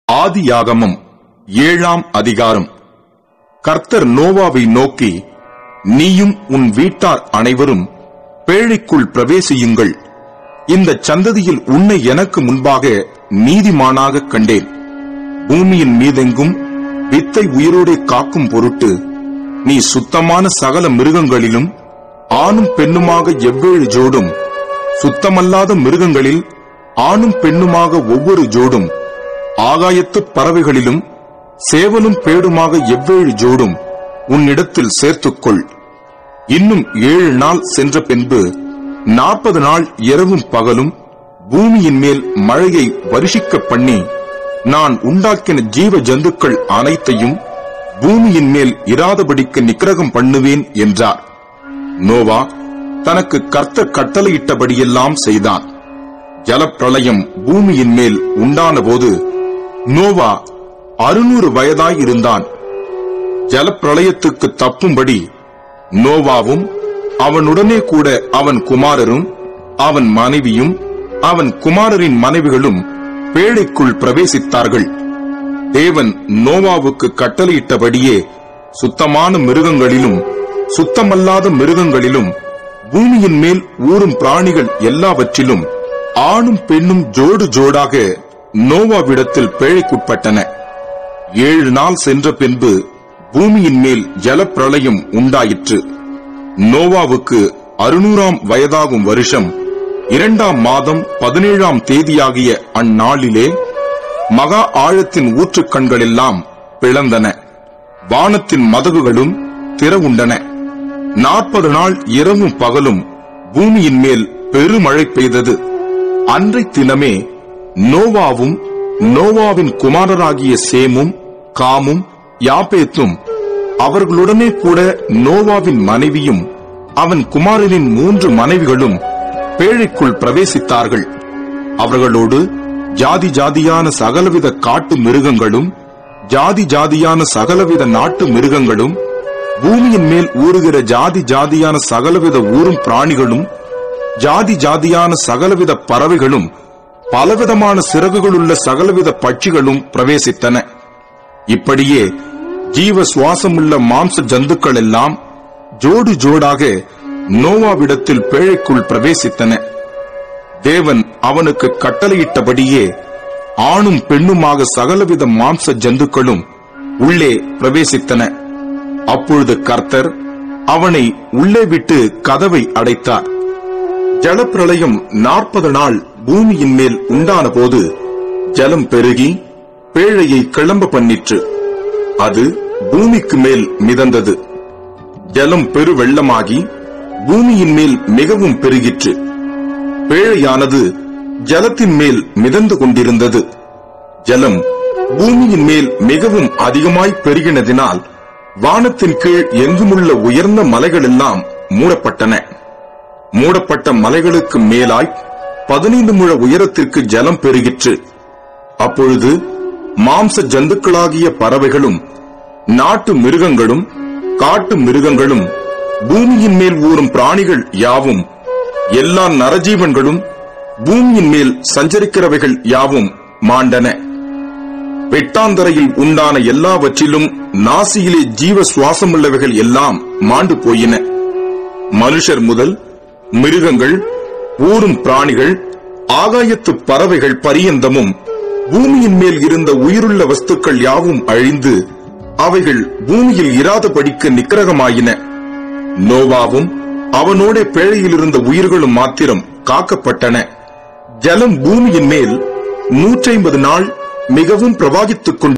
ஆதியாகமம் ஏழாம் அதிகாரம் கர்த்தர் நோவாவை நோக்கி நீயும் உன் வீட்டார் அனைவரும் பேழைக்குள் பிரவேசியுங்கள் இந்த சந்ததியில் உன்னை எனக்கு முன்பாக நீதிமானாக கண்டேன் பூமியின் மீதெங்கும் வித்தை உயிரோடே காக்கும் பொருட்டு நீ சுத்தமான சகல மிருகங்களிலும் ஆணும் பெண்ணுமாக எவ்வேழு ஜோடும் சுத்தமல்லாத மிருகங்களில் ஆணும் பெண்ணுமாக ஒவ்வொரு ஜோடும் ஆகாயத்து பறவைகளிலும் சேவலும் பேடுமாக எவ்வேழு ஜோடும் உன்னிடத்தில் சேர்த்துக்கொள் இன்னும் ஏழு நாள் சென்ற பின்பு நாற்பது நாள் இரவும் பகலும் பூமியின் மேல் மழையை வருஷிக்க பண்ணி நான் உண்டாக்கின ஜீவ ஜந்துக்கள் அனைத்தையும் பூமியின் மேல் இராதபடிக்கு நிக்கிரகம் பண்ணுவேன் என்றார் நோவா தனக்கு கர்த்தர் கட்டளையிட்டபடியெல்லாம் செய்தான் ஜலப்பிரளயம் பூமியின் மேல் உண்டானபோது நோவா அறுநூறு வயதாயிருந்தான் ஜலப்பிரளயத்துக்கு தப்பும்படி நோவாவும் அவனுடனே கூட அவன் குமாரரும் அவன் மனைவியும் அவன் குமாரரின் மனைவிகளும் பேழைக்குள் பிரவேசித்தார்கள் தேவன் நோவாவுக்கு கட்டளையிட்டபடியே சுத்தமான மிருகங்களிலும் சுத்தமல்லாத மிருகங்களிலும் பூமியின் மேல் ஊறும் பிராணிகள் எல்லாவற்றிலும் ஆணும் பெண்ணும் ஜோடு ஜோடாக நோவாவிடத்தில் பேழைக்குட்பட்டன ஏழு நாள் சென்ற பின்பு பூமியின் மேல் ஜலப்பிரளயம் உண்டாயிற்று நோவாவுக்கு அறுநூறாம் வயதாகும் வருஷம் இரண்டாம் மாதம் பதினேழாம் தேதியாகிய அந்நாளிலே மகா ஆழத்தின் ஊற்றுக் கண்களெல்லாம் பிளந்தன வானத்தின் மதகுகளும் திறவுண்டன நாற்பது நாள் இரவும் பகலும் பூமியின் மேல் பெருமழை பெய்தது அன்றை தினமே நோவாவும் நோவாவின் குமாரராகிய சேமும் காமும் யாபேத்தும் அவர்களுடனே கூட நோவாவின் மனைவியும் அவன் குமாரனின் மூன்று மனைவிகளும் பேழைக்குள் பிரவேசித்தார்கள் அவர்களோடு ஜாதி ஜாதியான சகலவித காட்டு மிருகங்களும் ஜாதி ஜாதியான சகலவித நாட்டு மிருகங்களும் பூமியின் மேல் ஊறுகிற ஜாதி ஜாதியான சகலவித ஊரும் பிராணிகளும் ஜாதி ஜாதியான சகலவித பறவைகளும் பலவிதமான சிறகுகளுள்ள சகலவித பட்சிகளும் பிரவேசித்தன இப்படியே ஜீவ சுவாசமுள்ள மாம்ச ஜந்துக்கள் எல்லாம் ஜோடு ஜோடாக நோவாவிடத்தில் பேழைக்குள் பிரவேசித்தன தேவன் அவனுக்கு கட்டளையிட்டபடியே ஆணும் பெண்ணுமாக சகலவித மாம்ச ஜந்துக்களும் உள்ளே பிரவேசித்தன அப்பொழுது கர்த்தர் அவனை உள்ளே விட்டு கதவை அடைத்தார் ஜலப்பிரளயம் நாற்பது நாள் பூமியின் மேல் உண்டான போது ஜலம் பெருகி பேழையை கிளம்ப பண்ணிற்று அது பூமிக்கு மேல் மிதந்தது ஜலம் பெரு வெள்ளமாகி பூமியின் மேல் மிகவும் பெருகிற்று பேழையானது ஜலத்தின் மேல் மிதந்து கொண்டிருந்தது ஜலம் பூமியின் மேல் மிகவும் அதிகமாய் பெருகினதினால் வானத்தின் கீழ் எங்குமுள்ள உயர்ந்த மலைகளெல்லாம் மூடப்பட்டன மூடப்பட்ட மலைகளுக்கு மேலாய் பதினைந்து முழ உயரத்திற்கு ஜலம் பெருகிற்று அப்பொழுது மாம்ச ஜந்துக்களாகிய பறவைகளும் நாட்டு மிருகங்களும் காட்டு மிருகங்களும் பூமியின் மேல் ஊறும் பிராணிகள் யாவும் எல்லா நரஜீவன்களும் பூமியின் மேல் சஞ்சரிக்கிறவைகள் யாவும் மாண்டன வெட்டாந்தரையில் உண்டான எல்லாவற்றிலும் நாசியிலே ஜீவ சுவாசமுள்ளவைகள் எல்லாம் மாண்டு போயின மனுஷர் முதல் மிருகங்கள் ஊரும் பிராணிகள் ஆகாயத்து பறவைகள் பரியந்தமும் பூமியின் மேல் இருந்த உயிருள்ள வஸ்துக்கள் யாவும் அழிந்து அவைகள் பூமியில் இராதபடிக்கு நிக்கிரகமாயின நோவாவும் அவனோட பேழையில் இருந்த உயிர்களும் மாத்திரம் காக்கப்பட்டன ஜலம் பூமியின் மேல் நூற்றி ஐம்பது நாள் மிகவும் பிரவாகித்துக் கொண்டிருந்தது